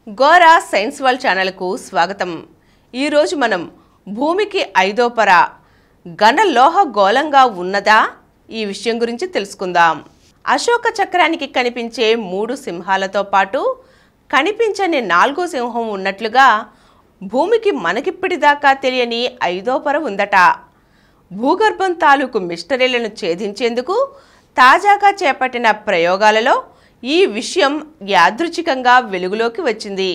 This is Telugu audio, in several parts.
గోరా సైన్స్ వరల్డ్ ఛానల్కు స్వాగతం ఈరోజు మనం భూమికి ఐదో పర ఘన లోహ గోళంగా ఉన్నదా ఈ విషయం గురించి తెలుసుకుందాం అశోక చక్రానికి కనిపించే మూడు సింహాలతో పాటు కనిపించని నాలుగో సింహం ఉన్నట్లుగా భూమికి మనకిప్పటిదాకా తెలియని ఐదో పొర ఉందట భూగర్భం తాలూకు మిస్టరీలను ఛేదించేందుకు తాజాగా చేపట్టిన ప్రయోగాలలో ఈ విషయం యాదృచ్ఛికంగా వెలుగులోకి వచ్చింది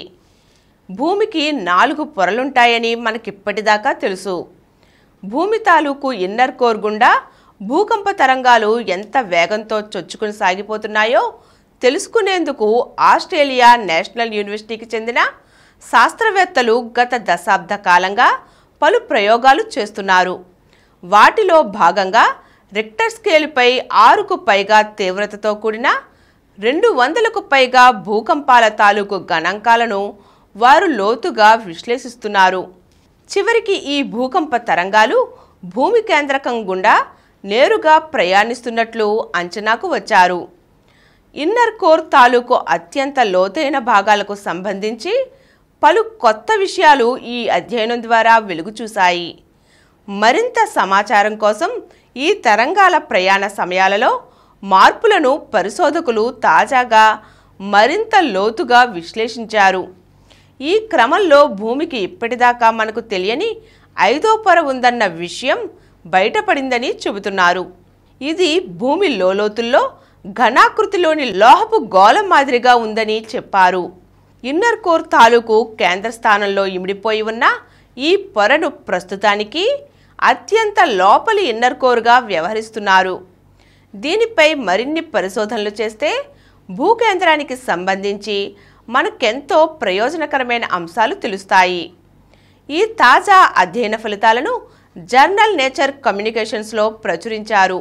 భూమికి నాలుగు పొరలుంటాయని మనకిప్పటిదాకా తెలుసు భూమి తాలూకు ఇన్నర్ కోర్ గుండా భూకంప తరంగాలు ఎంత వేగంతో చొచ్చుకుని సాగిపోతున్నాయో తెలుసుకునేందుకు ఆస్ట్రేలియా నేషనల్ యూనివర్సిటీకి చెందిన శాస్త్రవేత్తలు గత దశాబ్ద కాలంగా పలు ప్రయోగాలు చేస్తున్నారు వాటిలో భాగంగా రిక్టర్ స్కేలుపై ఆరుకు పైగా తీవ్రతతో కూడిన రెండు వందలకు పైగా భూకంపాల తాలూకు గణాంకాలను వారు లోతుగా విశ్లేషిస్తున్నారు చివరికి ఈ భూకంప తరంగాలు భూమి కేంద్రకం గుండా నేరుగా ప్రయాణిస్తున్నట్లు అంచనాకు వచ్చారు ఇన్నర్ కోర్ తాలూకు అత్యంత లోతైన భాగాలకు సంబంధించి పలు కొత్త విషయాలు ఈ అధ్యయనం ద్వారా వెలుగు చూశాయి మరింత సమాచారం కోసం ఈ తరంగాల ప్రయాణ సమయాలలో మార్పులను పరిశోధకులు తాజాగా మరింత లోతుగా విశ్లేషించారు ఈ క్రమంలో భూమికి ఇప్పటిదాకా మనకు తెలియని ఐదో పొర ఉందన్న విషయం బయటపడిందని చెబుతున్నారు ఇది భూమి లోతుల్లో ఘనాకృతిలోని లోహపు గోళం మాదిరిగా ఉందని చెప్పారు ఇన్నర్ కోర్ తాలూకు కేంద్ర స్థానంలో ఇమిడిపోయి ఉన్న ఈ పొరను ప్రస్తుతానికి అత్యంత లోపలి ఇన్నర్ కోర్గా వ్యవహరిస్తున్నారు దీనిపై మరిన్ని పరిశోధనలు చేస్తే భూకేంద్రానికి సంబంధించి మనకెంతో ప్రయోజనకరమైన అంశాలు తెలుస్తాయి ఈ తాజా అధ్యయన ఫలితాలను జర్నల్ నేచర్ కమ్యూనికేషన్స్లో ప్రచురించారు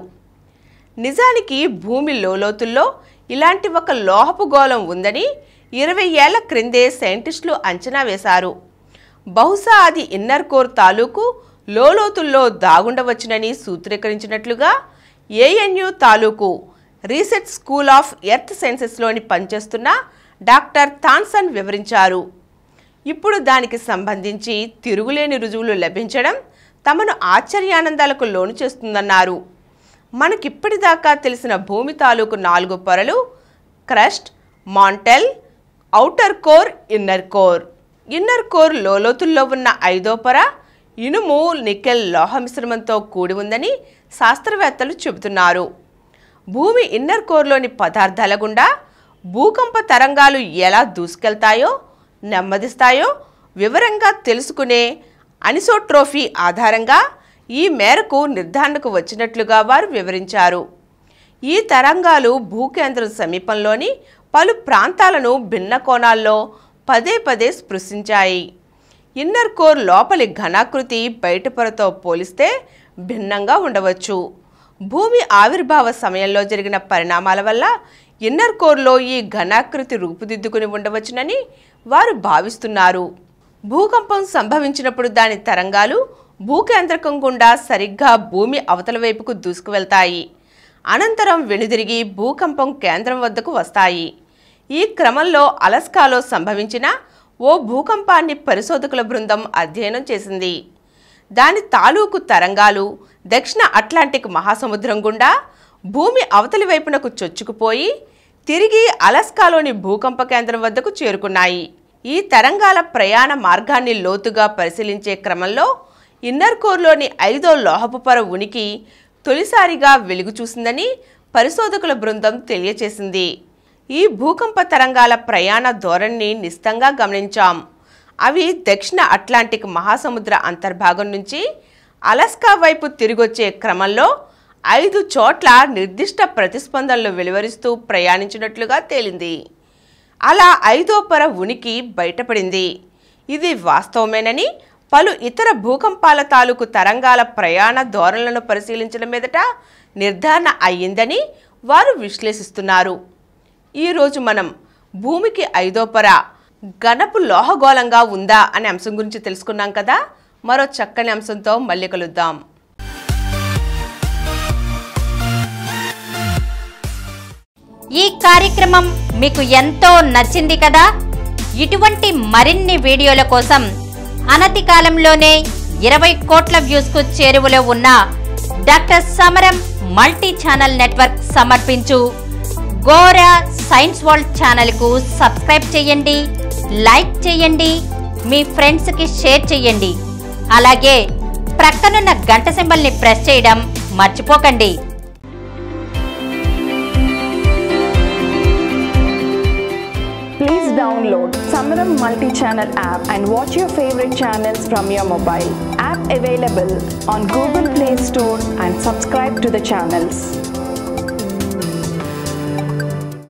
నిజానికి భూమి లోతుల్లో ఇలాంటి ఒక లోహపు గోళం ఉందని ఇరవై ఏళ్ల క్రిందే సైంటిస్టులు అంచనా వేశారు బహుశా అది ఇన్నర్ కోర్ తాలూకు లోతుల్లో దాగుండవచ్చునని సూత్రీకరించినట్లుగా ఏఎన్యు తాలూకు రీసెర్చ్ స్కూల్ ఆఫ్ ఎర్త్ సైన్సెస్లోని పనిచేస్తున్న డాక్టర్ థాన్సన్ వివరించారు ఇప్పుడు దానికి సంబంధించి తిరుగులేని రుజువులు లభించడం తమను ఆశ్చర్యానందాలకు లోను చేస్తుందన్నారు మనకిప్పటిదాకా తెలిసిన భూమి తాలూకు నాలుగు పొరలు crust mantle outer core inner core inner core లోతుల్లో ఉన్న ఐదో పొర ఇనుము నికెల్ లోహ మిశ్రమంతో కూడి ఉందని శాస్త్రవేత్తలు చెబుతున్నారు భూమి ఇన్నర్ కోర్లోని పదార్థాల గుండా భూకంప తరంగాలు ఎలా దూసుకెళ్తాయో నెమ్మదిస్తాయో వివరంగా తెలుసుకునే అనిసోట్రోఫీ ఆధారంగా ఈ మేరకు నిర్ధారణకు వచ్చినట్లుగా వారు వివరించారు ఈ తరంగాలు భూకేంద్రం సమీపంలోని పలు ప్రాంతాలను భిన్న కోణాల్లో పదే పదే స్పృశించాయి ఇన్నర్ కోర్ లోపలి ఘనాకృతి బయట పొరతో పోలిస్తే భిన్నంగా ఉండవచ్చు భూమి ఆవిర్భావ సమయంలో జరిగిన పరిణామాల వల్ల ఇన్నర్ కోర్లో ఈ ఘనాకృతి రూపుదిద్దుకుని ఉండవచ్చునని వారు భావిస్తున్నారు భూకంపం సంభవించినప్పుడు దాని తరంగాలు భూకేంద్రకం గుండా సరిగ్గా భూమి అవతల వైపుకు దూసుకువెళ్తాయి అనంతరం వెనుదిరిగి భూకంపం కేంద్రం వద్దకు వస్తాయి ఈ క్రమంలో అలస్కాలో సంభవించిన ఓ భూకంపాన్ని పరిశోధకుల బృందం అధ్యయనం చేసింది దాని తాలూకు తరంగాలు దక్షిణ అట్లాంటిక్ మహాసముద్రం గుండా భూమి అవతలి వైపునకు చొచ్చుకుపోయి తిరిగి అలస్కాలోని భూకంప కేంద్రం వద్దకు చేరుకున్నాయి ఈ తరంగాల ప్రయాణ మార్గాన్ని లోతుగా పరిశీలించే క్రమంలో ఇన్నర్ కోర్లోని ఐదో లోహపు పొర ఉనికి తొలిసారిగా వెలుగు చూసిందని పరిశోధకుల బృందం తెలియచేసింది ఈ భూకంప తరంగాల ప్రయాణ ధోరణిని నిస్తంగా గమనించాం అవి దక్షిణ అట్లాంటిక్ మహాసముద్ర అంతర్భాగం నుంచి అలస్కా వైపు తిరిగొచ్చే క్రమంలో ఐదు చోట్ల నిర్దిష్ట ప్రతిస్పందనలు వెలువరిస్తూ ప్రయాణించినట్లుగా తేలింది అలా ఐదో పొర ఉనికి బయటపడింది ఇది వాస్తవమేనని పలు ఇతర భూకంపాల తాలూకు తరంగాల ప్రయాణ ధోరణులను పరిశీలించడం మీదట నిర్ధారణ అయ్యిందని వారు విశ్లేషిస్తున్నారు ఈరోజు మనం భూమికి ఐదో పొర ఘనపు లోహగోళంగా ఉందా అనే అంశం గురించి తెలుసుకున్నాం కదా మరో చక్కని అంశంతో మళ్ళీ కలుద్దాం ఈ కార్యక్రమం మీకు ఎంతో నచ్చింది కదా ఇటువంటి మరిన్ని వీడియోల కోసం అనతి కాలంలోనే ఇరవై కోట్ల వ్యూస్ కు చేరువలో ఉన్న డాక్టర్ సమరం మల్టీ ఛానల్ నెట్వర్క్ సమర్పించు గోరా సైన్స్ వరల్డ్ ఛానల్ కు సబ్స్క్రైబ్ చేయండి లైక్ చేయండి మీ ఫ్రెండ్స్ కి షేర్ చేయండి అలాగే ప్రక్కనున్న గంట సింబల్ని ప్రెస్ చేయడం మర్చిపోకండి Please download Samaram multi-channel app and watch your favorite channels from your mobile. App available on Google Play Store and subscribe to the channels.